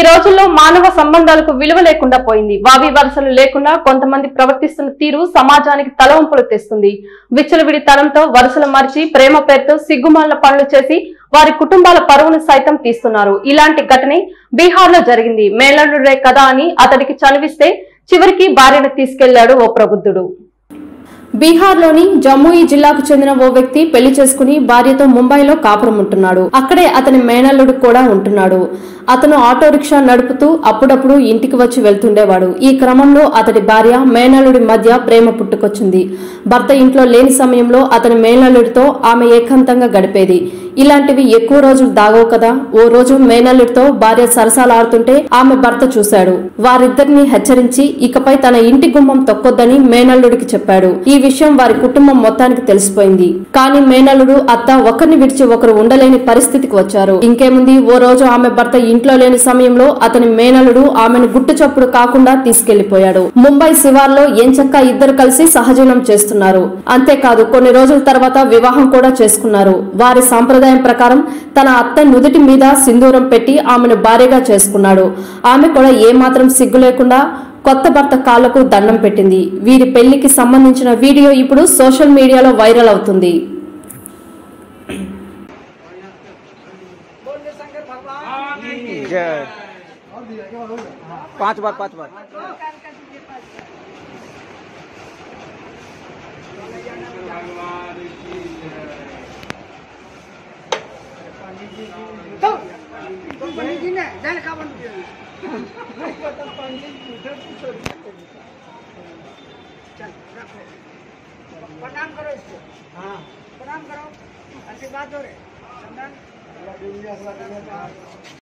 ఈ రోజుల్లో మానవ సంబంధాలకు విలువ లేకుండా పోయింది వావి వరుసలు లేకుండా కొంతమంది ప్రవర్తిస్తున్న తీరు సమాజానికి తలవంపులు తెస్తుంది విచ్చలవిడితనంతో వరుసలు మరిచి ప్రేమ పేరుతో సిగ్గుమాలిన పనులు చేసి వారి కుటుంబాల పరువును సైతం తీస్తున్నారు ఇలాంటి ఘటనే బీహార్ లో జరిగింది మేళనుడే కదా అని అతడికి చనివిస్తే చివరికి భార్యను తీసుకెళ్లాడు ఓ ప్రబుద్ధుడు బీహార్లోని జమ్మూయి జిల్లాకు చెందిన ఓ వ్యక్తి పెళ్లి చేసుకుని భార్యతో ముంబైలో కాపురం ఉంటున్నాడు అక్కడే అతని మేనల్లుడు కూడా ఉంటున్నాడు అతను ఆటో రిక్షా నడుపుతూ అప్పుడప్పుడు ఇంటికి వచ్చి వెళ్తుండేవాడు ఈ క్రమంలో అతడి భార్య మేనల్లుడి మధ్య ప్రేమ పుట్టుకొచ్చింది భర్త ఇంట్లో లేని సమయంలో అతని మేనల్లుడితో ఆమె ఏకాంతంగా గడిపేది ఇలాంటివి ఎక్కువ రోజులు దాగవు కదా ఓ రోజు మేనల్లుడితో భార్య సరసాలాడుతుంటే ఆమె భర్త చూశాడు వారిద్దరిని హెచ్చరించి ఇకపై తన ఇంటి గుమ్మం తొక్కొద్దని మేనల్లుడికి చెప్పాడు ఈ విషయం వారి కుటుంబం మొత్తానికి తెలిసిపోయింది కానీ మేనల్లుడు అత్త ఒకరిని విడిచి ఒకరు ఉండలేని పరిస్థితికి వచ్చారు ఇంకేముంది ఓ రోజు ఆమె భర్త ఇంట్లో లేని సమయంలో అతని మేనల్లుడు ఆమెను గుట్టు చప్పుడు కాకుండా తీసుకెళ్లిపోయాడు ముంబై శివార్లో ఎంచక్క ఇద్దరు కలిసి సహజీవనం చేస్తున్నారు అంతేకాదు కొన్ని రోజుల తర్వాత వివాహం కూడా చేసుకున్నారు వారి సాంప్రదాయం ప్రకారం తన అత్త నుదుటి మీద సింధూరం పెట్టి ఆమెను భార్యగా చేసుకున్నాడు ఆమె కూడా ఏమాత్రం సిగ్గు లేకుండా కొత్త భర్త కాళ్లకు దండం పెట్టింది వీరి పెళ్లికి సంబంధించిన వీడియో ఇప్పుడు సోషల్ మీడియాలో వైరల్ అవుతుంది जय पांच बार पांच बार प्रणाम करो इसको हाँ प्रणाम करो आशीर्वाद दो रे चंदन